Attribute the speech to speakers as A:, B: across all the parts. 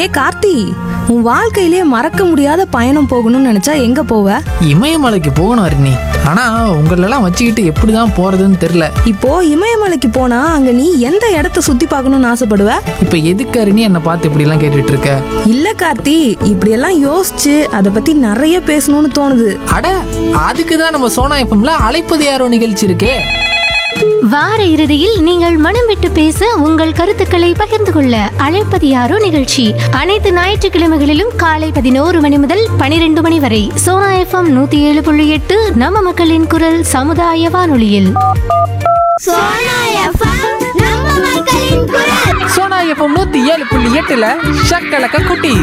A: ஹே கார்த்தி உன் வாழ்க்கையிலே மறக்க முடியாத பயணம் போகணும்னு நினைச்சா எங்க போவ
B: இமயமலைக்கு போகணும் அருணி ஆனா உங்களெல்லாம் வச்சுக்கிட்டு எப்படிதான் போறதுன்னு தெரியல
A: இப்போ இமயமலைக்கு போனா அங்க நீ எந்த இடத்த சுத்தி பார்க்கணும்னு ஆசைப்படுவ
B: இப்ப எதுக்கு அருணி என்னை பார்த்து இப்படி எல்லாம் கேட்டுட்டு இருக்க
A: இல்ல கார்த்தி இப்படியெல்லாம் யோசிச்சு அதை பத்தி நிறைய பேசணும்னு தோணுது
B: அட அதுக்கு தான் நம்ம சோனா எஃப்எம்ல அழைப்பது யாரோ நிகழ்ச்சி இருக்கே
C: வார இறுதியில் நீங்கள் மனம் விட்டு பேச உங்கள் கருத்துக்களை பகிர்ந்து கொள்ள அழைப்பது யாரோ நிகழ்ச்சி அனைத்து ஞாயிற்றுக்கிழமைகளிலும் காலை பதினோரு மணி முதல் பனிரெண்டு மணி வரை சோனா எஃப்எம் நூத்தி ஏழு புள்ளி எட்டு நம்ம மக்களின் குரல் சமுதாய வானொலியில்
D: சோனா எஃப்எம் நம்ம மக்களின் குரல்
B: சோனா எஃப்எம் நூத்தி ஏழு புள்ளி எட்டுல ஷக்கலக்க குட்டி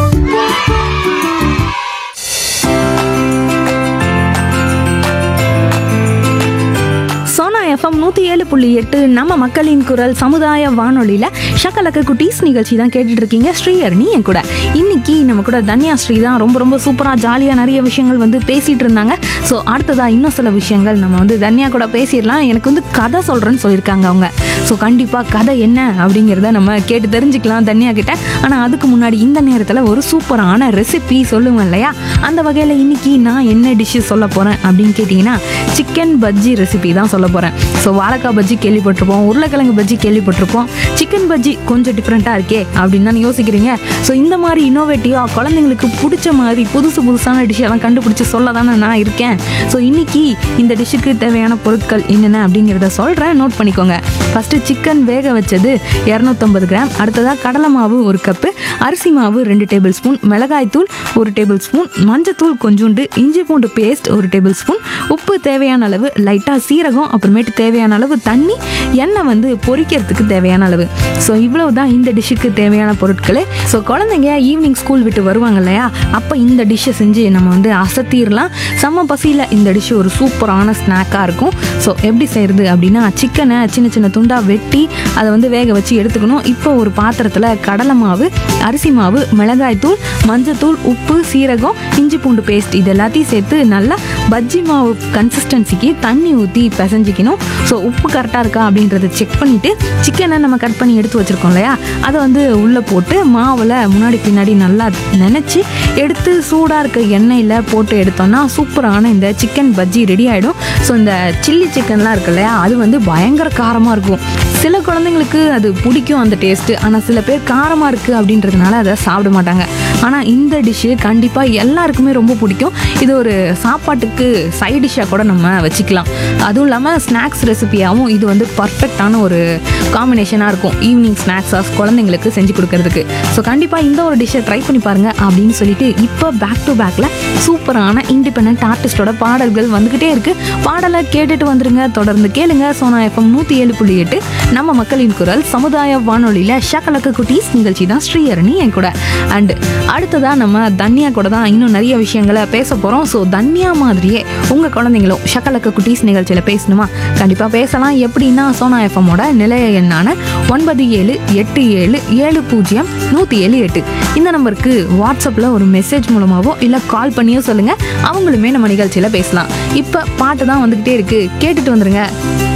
A: சோனா எஃப்எம் நூத்தி ஏழு புள்ளி எட்டு நம்ம மக்களின் குரல் சமுதாய வானொலியில ஷக்கலக்க குட்டீஸ் நிகழ்ச்சி தான் கேட்டுட்டு இருக்கீங்க ஸ்ரீஹரணி என் கூட இன்னைக்கு நம்ம கூட தன்யா ஸ்ரீ தான் ரொம்ப ரொம்ப சூப்பரா ஜாலியா நிறைய விஷயங்கள் வந்து பேசிட்டு இருந்தாங்க ஸோ அடுத்ததா இன்னும் சில விஷயங்கள் நம்ம வந்து தன்யா கூட பேசிடலாம் எனக்கு வந்து கதை சொல்றேன்னு சொல்லியிருக்காங்க அவங்க ஸோ கண்டிப்பா கதை என்ன அப்படிங்கிறத நம்ம கேட்டு தெரிஞ்சுக்கலாம் தன்யா கிட்ட ஆனா அதுக்கு முன்னாடி இந்த நேரத்துல ஒரு சூப்பரான ரெசிபி சொல்லுவேன் இல்லையா அந்த வகையில இன்னைக்கு நான் என்ன டிஷ்ஷு சொல்ல போறேன் அப்படின்னு கேட்டிங்கன்னா சிக்கன் பஜ்ஜி ரெசிபி தான் சொல்ல போகிறேன் ஸோ வாழைக்காய் பஜ்ஜி கேள்விப்பட்டிருப்போம் உருளைக்கிழங்கு பஜ்ஜி கேள்விப்பட்டிருப்போம் சிக்கன் பஜ்ஜி கொஞ்சம் டிஃப்ரெண்ட்டாக இருக்கே அப்படின்னு தானே யோசிக்கிறீங்க ஸோ இந்த மாதிரி இன்னோவேட்டிவாக குழந்தைங்களுக்கு பிடிச்ச மாதிரி புதுசு புதுசான டிஷ் எல்லாம் கண்டுபிடிச்சி சொல்ல தானே நான் இருக்கேன் ஸோ இன்னைக்கு இந்த டிஷ்ஷுக்கு தேவையான பொருட்கள் என்னென்ன அப்படிங்கிறத சொல்கிறேன் நோட் பண்ணிக்கோங்க ஃபஸ்ட்டு சிக்கன் வேக வச்சது இரநூத்தம்பது கிராம் அடுத்ததாக கடலை மாவு ஒரு கப்பு அரிசி மாவு ரெண்டு டேபிள் ஸ்பூன் மிளகாய்த்தூள் ஒரு டேபிள் ஸ்பூன் மஞ்சத்தூள் கொஞ்சோண்டு இஞ்சி பூண்டு பேஸ்ட் ஒரு டேபிள் ஸ்பூன் உப்பு தேவையான அளவு லைட்டாக சீரகம் அப்புறமேட்டு தேவையான அளவு தண்ணி எண்ணெய் வந்து பொரிக்கிறதுக்கு தேவையான அளவு ஸோ இவ்வளவு தான் இந்த டிஷ்ஷுக்கு தேவையான பொருட்களே ஸோ குழந்தைங்க ஈவினிங் ஸ்கூல் விட்டு வருவாங்க இல்லையா அப்போ இந்த டிஷ்ஷை செஞ்சு நம்ம வந்து அசத்திடலாம் செம்ம பசியில் இந்த டிஷ் ஒரு சூப்பரான ஸ்நாக்காக இருக்கும் ஸோ எப்படி செய்கிறது அப்படின்னா சிக்கனை சின்ன சின்ன துண்டாக வெட்டி அதை வந்து வேக வச்சு எடுத்துக்கணும் இப்போ ஒரு பாத்திரத்தில் கடலை மாவு அரிசி மாவு மிளகாய்த்தூள் மஞ்சத்தூள் உப்பு சீரகம் இஞ்சி பூண்டு பேஸ்ட் இது எல்லாத்தையும் சேர்த்து நல்லா பஜ்ஜி மாவு கன்சிஸ்டன்சிக்கு தண்ணி ஊற்றி பிசைஞ்சிக்கணும் ஸோ உப்பு கரெக்டாக இருக்கா அப்படின்றத செக் பண்ணிவிட்டு சிக்கனை நம்ம கட் பண்ணி எடுத்து வச்சுருக்கோம் இல்லையா அதை வந்து உள்ளே போட்டு மாவில் முன்னாடி பின்னாடி நல்லா நினச்சி எடுத்து சூடாக இருக்க எண்ணெயில் போட்டு எடுத்தோம்னா சூப்பரான இந்த சிக்கன் பஜ்ஜி ரெடி ஆகிடும் ஸோ இந்த சில்லி சிக்கன்லாம் இருக்கு இல்லையா அது வந்து பயங்கர காரமாக இருக்கும் சில குழந்தைங்களுக்கு அது பிடிக்கும் அந்த டேஸ்ட்டு ஆனால் சில பேர் காரமாக இருக்குது அப்படின்றதுனால அதை சாப்பிட மாட்டாங்க ஆனால் இந்த டிஷ்ஷு கண்டிப்பாக எல்லாருக்குமே ரொம்ப பிடிக்கும் இது ஒரு சாப்பாட்டுக்கு சைட் டிஷ்ஷாக கூட நம்ம வச்சுக்கலாம் அதுவும் இல்லாமல் ஸ்நாக்ஸ் ரெசிபியாகவும் இது வந்து பர்ஃபெக்டான ஒரு காம்பினேஷனாக இருக்கும் ஈவினிங் ஸ்நாக்ஸாக குழந்தைங்களுக்கு செஞ்சு கொடுக்கறதுக்கு ஸோ கண்டிப்பாக இந்த ஒரு டிஷ்ஷை ட்ரை பண்ணி பாருங்க அப்படின்னு சொல்லிட்டு இப்போ பேக் டு பேக்கில் சூப்பரான இண்டிபெண்ட் ஆர்டிஸ்டோட பாடல்கள் வந்துக்கிட்டே இருக்கு பாடலை கேட்டுட்டு வந்துருங்க தொடர்ந்து கேளுங்க சோனா எஃப்எம் நூற்றி ஏழு புள்ளி எட்டு நம்ம மக்களின் குரல் சமுதாய வானொலியில் ஷக்கலக்க குட்டீஸ் நிகழ்ச்சி தான் ஸ்ரீஹரணி என் கூட அண்ட் அடுத்ததாக நம்ம தன்யா கூட தான் இன்னும் நிறைய விஷயங்களை பேச போகிறோம் ஸோ தன்யா மாதிரியே உங்கள் குழந்தைங்களும் ஷக்கலக்க குட்டீஸ் நிகழ்ச்சியில் பேசணுமா கண்டிப்பாக பேசலாம் எப்படின்னா சோனா எஃப்எம்மோட நிலைய எண்ணான ஒன்பது ஏழு எட்டு ஏழு ஏழு பூஜ்ஜியம் நூற்றி ஏழு எட்டு இந்த நம்பருக்கு வாட்ஸ்அப்பில் ஒரு மெசேஜ் மூலமாகவோ இல்லை கால் பண்ணியோ சொல்லுங்கள் அவங்களுமே நம்ம நிகழ்ச்சியில் பேசலாம் இப்போ பாட்டு தான் வந்துக்கிட்டே இருக்குது கேட்டுட்டு வந்துருங்க